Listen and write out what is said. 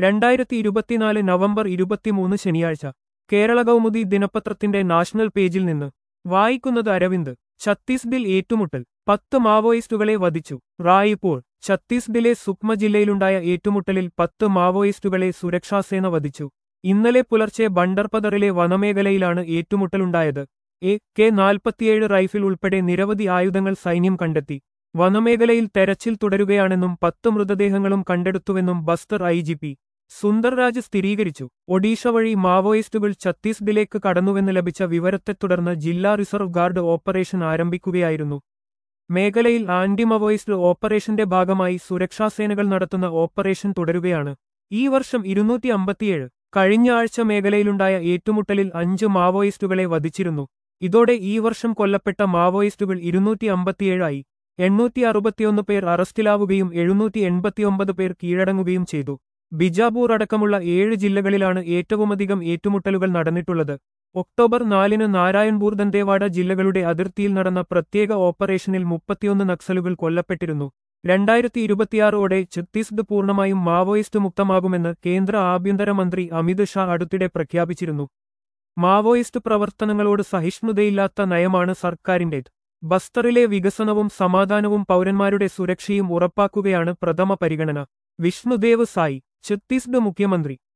രണ്ടായിരത്തി ഇരുപത്തിനാല് നവംബർ ഇരുപത്തിമൂന്ന് ശനിയാഴ്ച കേരള കൗമുദി ദിനപത്രത്തിന്റെ നാഷണൽ പേജിൽ നിന്ന് വായിക്കുന്നത് അരവിന്ദ് ഛത്തീസ്ഗഡിൽ ഏറ്റുമുട്ടൽ പത്ത് മാവോയിസ്റ്റുകളെ വധിച്ചു റായിപ്പോൾ ഛത്തീസ്ഗഡിലെ സുക്മ ജില്ലയിലുണ്ടായ ഏറ്റുമുട്ടലിൽ പത്ത് മാവോയിസ്റ്റുകളെ സുരക്ഷാസേന വധിച്ചു ഇന്നലെ പുലർച്ചെ ബണ്ടർപദറിലെ വനമേഖലയിലാണ് ഏറ്റുമുട്ടലുണ്ടായത് എ കെ നാൽപ്പത്തിയേഴ് റൈഫിൾ ഉൾപ്പെടെ നിരവധി ആയുധങ്ങൾ സൈന്യം കണ്ടെത്തി വനമേഖലയിൽ തെരച്ചിൽ തുടരുകയാണെന്നും പത്ത് മൃതദേഹങ്ങളും കണ്ടെടുത്തുവെന്നും Bastar I G P Sundarraj സ്ഥിരീകരിച്ചു ഒഡീഷ വഴി മാവോയിസ്റ്റുകൾ ഛത്തീസ്ഗഡിലേക്ക് കടന്നുവെന്ന് ലഭിച്ച വിവരത്തെ തുടർന്ന് ജില്ലാ റിസർവ് ഗാർഡ് ഓപ്പറേഷൻ ആരംഭിക്കുകയായിരുന്നു മേഖലയിൽ ആന്റി മാവോയിസ്റ്റ് ഓപ്പറേഷന്റെ ഭാഗമായി സുരക്ഷാസേനകൾ നടത്തുന്ന ഓപ്പറേഷൻ തുടരുകയാണ് ഈ വർഷം ഇരുന്നൂറ്റി അമ്പത്തിയേഴ് കഴിഞ്ഞ ആഴ്ച മേഖലയിലുണ്ടായ ഏറ്റുമുട്ടലിൽ അഞ്ച് മാവോയിസ്റ്റുകളെ വധിച്ചിരുന്നു ഇതോടെ ഈ വർഷം കൊല്ലപ്പെട്ട മാവോയിസ്റ്റുകൾ ഇരുന്നൂറ്റി അമ്പത്തിയേഴായി എണ്ണൂറ്റി അറുപത്തിയൊന്ന് പേർ അറസ്റ്റിലാവുകയും എഴുന്നൂറ്റി എൺപത്തിയൊമ്പത് പേർ കീഴടങ്ങുകയും ചെയ്തു ബിജാപൂർ അടക്കമുള്ള ഏഴ് ജില്ലകളിലാണ് ഏറ്റവുമധികം ഏറ്റുമുട്ടലുകൾ നടന്നിട്ടുള്ളത് ഒക്ടോബർ നാലിന് നാരായൺപൂർ ദന്തേവാഡ ജില്ലകളുടെ അതിർത്തിയിൽ നടന്ന പ്രത്യേക ഓപ്പറേഷനിൽ മുപ്പത്തിയൊന്ന് നക്സലുകൾ കൊല്ലപ്പെട്ടിരുന്നു രണ്ടായിരത്തി ഇരുപത്തിയാറോടെ ഛത്തീസ്ഗഡ് പൂർണ്ണമായും മാവോയിസ്റ്റ് മുക്തമാകുമെന്ന് കേന്ദ്ര ആഭ്യന്തരമന്ത്രി അമിത് ഷാ അടുത്തിടെ പ്രഖ്യാപിച്ചിരുന്നു മാവോയിസ്റ്റ് പ്രവർത്തനങ്ങളോട് സഹിഷ്ണുതയില്ലാത്ത നയമാണ് സർക്കാരിന്റേത് ബസ്തറിലെ വികസനവും സമാധാനവും പൗരന്മാരുടെ സുരക്ഷയും ഉറപ്പാക്കുകയാണ് പ്രഥമ പരിഗണന വിഷ്ണുദേവ് സായി ഛത്തീസ്ഗഡ് മുഖ്യമന്ത്രി